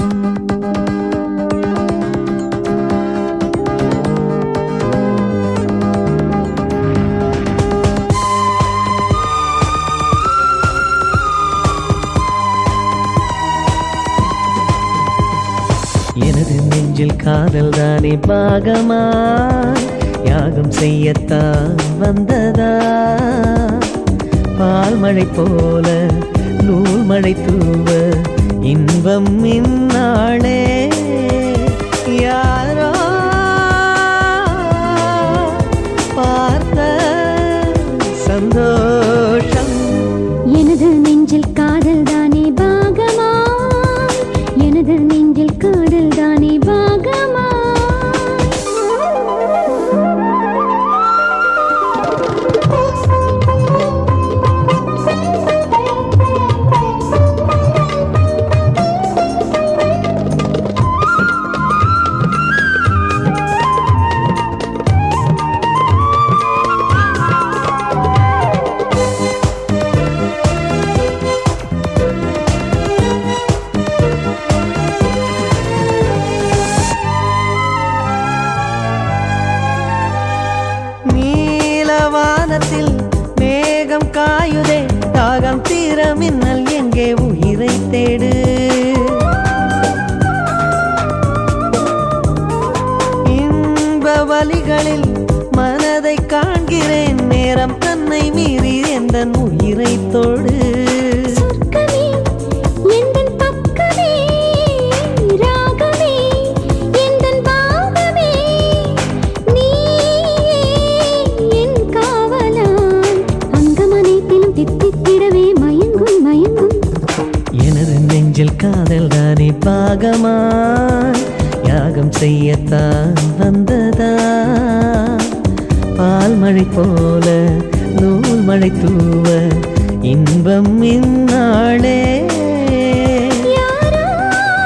எனது நெஞ்சில் காதல் தானே பாகமா யாகம் செய்யத்தான் வந்ததா பால் மழை போல நூல் மழை தூவ இன்பம் இந்நாளே யாரோ பார்த்த சந்தோஷம் எனது நெஞ்சில் காதல் தானே பாகமா எனது நெஞ்சில் காதல் தானே பாகமா நீலவானத்தில் மேகம் காயுதே தாகம் தீர மின்னல் எங்கே உயிரை தேடு இன்ப வழிகளில் மனதை காண்கிறேன் நேரம் தன்னை மீறி எந்த உயிரை தொடு சொர்க்கமே எந்தன் பக்கமே ராகமே எந்தன் பாகமே நீ என் காவலான் அங்கமனைத்திலும் தித்தித்திடவே மயங்கும் மயங்கும் எனது நெஞ்சில் காதல் தானே பாகமா யாகம் செய்யத்தான் வந்ததா பால் மழை போல நூல் மழை தூவ இன்பம் இந்நாளே யாரோ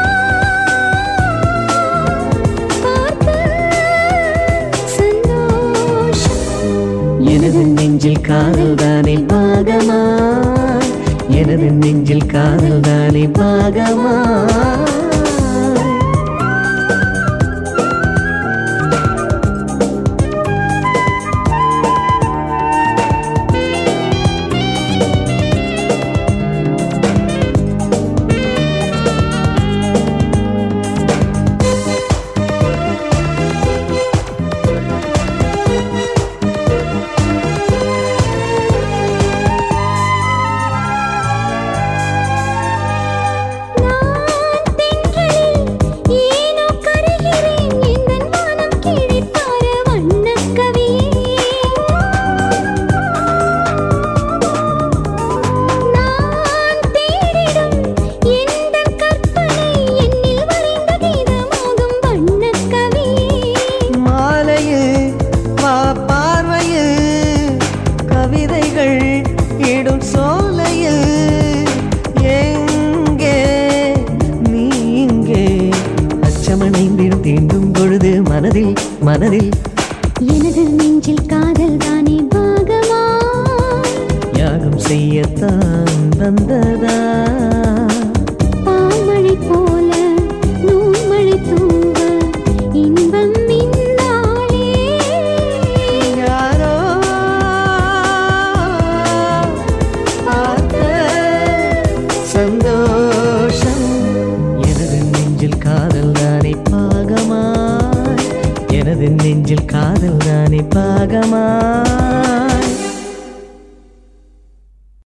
பார்த்த சந்தோஷம் எனது நெஞ்சில் காதல் தானே பாகமா எனது நெஞ்சில் காதல் தானே பாகமா நான் தென்றலில் ஏனோ கரைகிறேன் எந்தன் வானம் கீழே பார வண்ணக் கவியே நான் தேடிடும் எந்தன் கற்பனை என்னில் வரைந்த கீதமாகும் வண்ணக் கவியே மாலையில் வா பார்வையில் கவிதைகள் இடும் சோலையில் எங்கே நீ இங்கே அச்சமணைந்திடும் தீண்டும் பொழுது மனதில் மனதில் எனது நெஞ்சில் காதல் தானே பாகமா யாகம் செய்யத்தான் வந்ததா பால்மழை போல நூல்மழை தூவ இன்பம் இந்நாளே யாரோ பார்த்த சந்தோஷம் எனது நெஞ்சில் காதல் தானே பாகமாய் எனது நெஞ்சில் காதல் தானே பாகமாய்